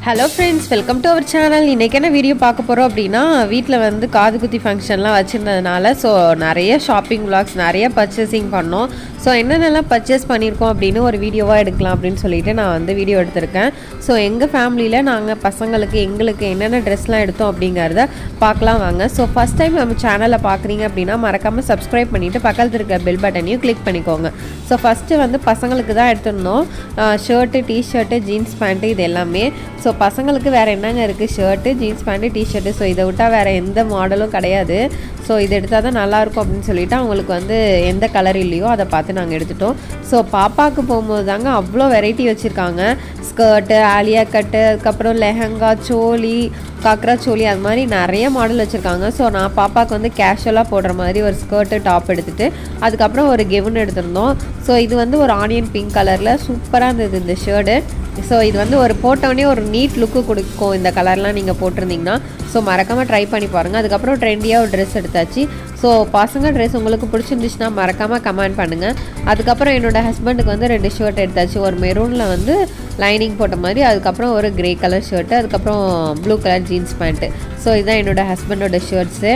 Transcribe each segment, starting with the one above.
hello friends welcome to our channel இன்றைக்கி என்ன video பார்க்க போகிறோம் அப்படின்னா வீட்டில் வந்து காது குத்தி ஃபங்க்ஷன்லாம் வச்சுருந்ததுனால ஸோ நிறைய ஷாப்பிங் vlogs நிறைய பர்ச்சேசிங் பண்ணோம் ஸோ என்னென்னலாம் பர்ச்சேஸ் பண்ணியிருக்கோம் அப்படின்னு ஒரு வீடியோவாக எடுக்கலாம் அப்படின்னு சொல்லிட்டு நான் வந்து வீடியோ எடுத்திருக்கேன் ஸோ எங்கள் ஃபேமிலியில் நாங்கள் பசங்களுக்கு எங்களுக்கு என்னென்ன ட்ரெஸ்லாம் எடுத்தோம் அப்படிங்கிறத பார்க்கலாம் வாங்க ஸோ ஃபஸ்ட் டைம் நம்ம சேனலை பார்க்குறீங்க அப்படின்னா மறக்காமல் சப்ஸ்கிரைப் பண்ணிவிட்டு பக்கத்தில் இருக்க பெல் பட்டனையும் கிளிக் பண்ணிக்கோங்க ஸோ ஃபஸ்ட்டு வந்து பசங்களுக்கு தான் எடுத்திருந்தோம் ஷர்ட்டு டிஷர்ட்டு ஜீன்ஸ் பேண்ட்டு இது எல்லாமே ஸோ பசங்களுக்கு வேறு என்னங்க இருக்குது shirt jeans pant T shirt so இதை விட்டால் வேறு எந்த மாடலும் கிடையாது ஸோ இது எடுத்தால் தான் நல்லாயிருக்கும் அப்படின்னு சொல்லிட்டு அவங்களுக்கு வந்து எந்த கலர் இல்லையோ அதை பார்த்து நாங்கள் எடுத்துட்டோம் ஸோ பாப்பாவுக்கு போகும்போது தாங்க அவ்வளோ வெரைட்டி வச்சுருக்காங்க ஸ்கர்ட்டு ஆலியா கட்டு அதுக்கப்புறம் லெஹங்கா சோலி காக்ரா சோலி அது மாதிரி நிறைய மாடல் வச்சுருக்காங்க ஸோ நான் பாப்பாவுக்கு வந்து கேஷுவலாக போடுற மாதிரி ஒரு ஸ்கர்ட்டு டாப் எடுத்துகிட்டு அதுக்கப்புறம் ஒரு கெவுன் எடுத்திருந்தோம் ஸோ இது வந்து ஒரு ஆனியன் பிங்க் கலரில் சூப்பராக இருந்தது இந்த ஷர்ட்டு ஸோ இது வந்து ஒரு போட்டோடனே ஒரு நீட் லுக்கு கொடுக்கும் இந்த கலர்லாம் நீங்கள் போட்டிருந்தீங்கன்னா ஸோ மறக்காமல் ட்ரை பண்ணி பாருங்கள் அதுக்கப்புறம் ட்ரெண்டியாக ஒரு ட்ரெஸ் எடுத்தாச்சு ஸோ பசங்க ட்ரெஸ் உங்களுக்கு பிடிச்சிருந்துச்சுன்னா மறக்காமல் கமெண்ட் பண்ணுங்கள் அதுக்கப்புறம் என்னோட ஹஸ்பண்டுக்கு வந்து ரெண்டு ஷர்ட் எடுத்தாச்சு ஒரு மெரூனில் வந்து லைனிங் போட்ட மாதிரி அதுக்கப்புறம் ஒரு கிரே கலர் ஷர்ட்டு அதுக்கப்புறம் blue colour jeans pant so இதுதான் என்னோட ஹஸ்பண்டோட ஷர்ட்ஸு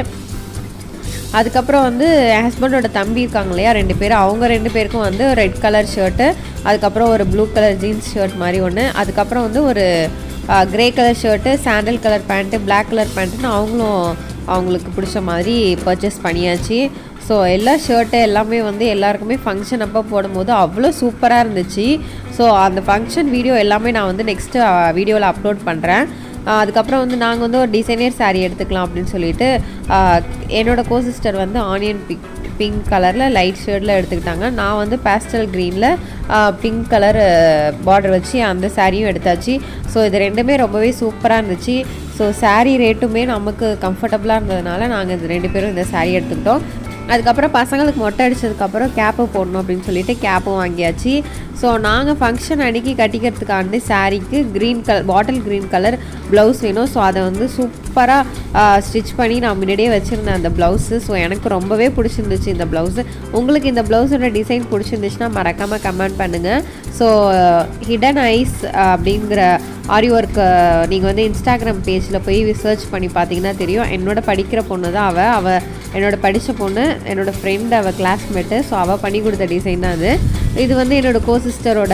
அதுக்கப்புறம் வந்து என் ஹஸ்பண்டோட தம்பி இருக்காங்க இல்லையா ரெண்டு பேர் அவங்க ரெண்டு பேருக்கும் வந்து ரெட் கலர் ஷர்ட்டு அதுக்கப்புறம் ஒரு ப்ளூ கலர் ஜீன்ஸ் ஷர்ட் மாதிரி ஒன்று அதுக்கப்புறம் வந்து ஒரு grey colour shirt sandal colour pant black colour பேண்ட்டுன்னு அவங்களும் அவங்களுக்கு பிடிச்ச மாதிரி பர்ச்சேஸ் பண்ணியாச்சு ஸோ எல்லா ஷர்ட்டு எல்லாமே வந்து எல்லாருக்குமே ஃபங்க்ஷன் அப்போ போடும்போது அவ்வளோ சூப்பராக இருந்துச்சு ஸோ அந்த ஃபங்க்ஷன் வீடியோ எல்லாமே நான் வந்து நெக்ஸ்ட்டு வீடியோவில் அப்லோட் பண்ணுறேன் ஆஹ் அதுக்கப்புறம் வந்து நாங்கள் வந்து ஒரு டிசைனர் saree எடுத்துக்கலாம் அப்படின்னு சொல்லிட்டு ஆஹ் என்னோட கோ சிஸ்டர் வந்து ஆனியன் பிக் பிங்க் கலரில் லைட் ஷேடில் எடுத்துக்கிட்டாங்க நான் வந்து பேஸ்டல் க்ரீனில் பிங்க் கலர் பார்டர் வச்சு அந்த சாரியும் எடுத்தாச்சு ஸோ இது ரெண்டுமே ரொம்பவே சூப்பராக இருந்துச்சு ஸோ saree ரேட்டுமே நமக்கு கம்ஃபர்டபுளாக இருந்ததுனால நாங்கள் இது ரெண்டு பேரும் இந்த saree எடுத்துக்கிட்டோம் அதுக்கப்புறம் பசங்களுக்கு மொட்டை அடிச்சதுக்கப்புறம் கேப்பு போடணும் அப்படின்னு சொல்லிட்டு கேப்பும் வாங்கியாச்சு ஸோ நாங்கள் ஃபங்க்ஷன் அன்னைக்கு கட்டிக்கிறதுக்காண்டி சாரீக்கு green colour bottle green colour blouse வேணும் ஸோ அதை வந்து சூப்பராக ஸ்டிச் பண்ணி நான் முன்னாடியே வச்சுருந்தேன் அந்த ப்ளவுஸு ஸோ எனக்கு ரொம்பவே பிடிச்சிருந்துச்சு இந்த ப்ளவுஸு உங்களுக்கு இந்த ப்ளவுஸோட டிசைன் பிடிச்சிருந்துச்சுன்னா மறக்காமல் கமெண்ட் பண்ணுங்கள் ஸோ ஹிடன் ஐஸ் அப்படிங்கிற ஆரி ஒர்க் நீங்கள் வந்து இன்ஸ்டாகிராம் பேஜில் போய் சர்ச் பண்ணி பார்த்தீங்கன்னா தெரியும் என்னோட படிக்கிற பொண்ணு தான் அவள் அவள் என்னோட படித்த பொண்ணு என்னோட ஃப்ரெண்ட் அவள் கிளாஸ்மேட்டு ஸோ அவள் பண்ணி கொடுத்த டிசைன் தான் அது இது வந்து என்னோட கோ சிஸ்டரோட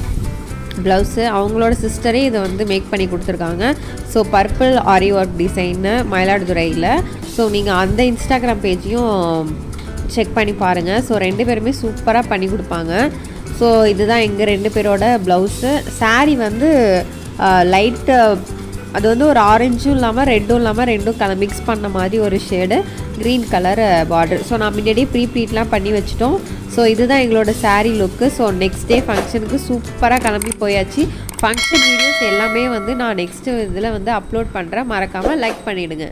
ப்ளவுஸு அவங்களோட சிஸ்டரே இதை வந்து மேக் பண்ணி கொடுத்துருக்காங்க ஸோ பர்பிள் ஆரி ஒர்க் டிசைன்னு மயிலாடுதுறையில் ஸோ நீங்கள் அந்த இன்ஸ்டாகிராம் பேஜையும் செக் பண்ணி பாருங்கள் ஸோ ரெண்டு பேருமே சூப்பராக பண்ணி கொடுப்பாங்க ஸோ இதுதான் எங்கள் ரெண்டு பேரோட ப்ளவுஸு saree வந்து லைட்டு அது வந்து ஒரு ஆரஞ்சும் இல்லாமல் ரெட்டும் இல்லாமல் ரெண்டும் கலர் மிக்ஸ் பண்ண மாதிரி ஒரு shade green colour border so நான் முன்னாடியே ப்ரீ ப்ளீட்லாம் பண்ணி வச்சிட்டோம் ஸோ இதுதான் எங்களோட saree look so next day ஃபங்க்ஷனுக்கு சூப்பராக கிளம்பி போயாச்சு ஃபங்க்ஷன் வீடியோஸ் எல்லாமே வந்து நான் நெக்ஸ்ட்டு இதில் வந்து அப்லோட் பண்ணுறேன் மறக்காமல் லைக் பண்ணிவிடுங்க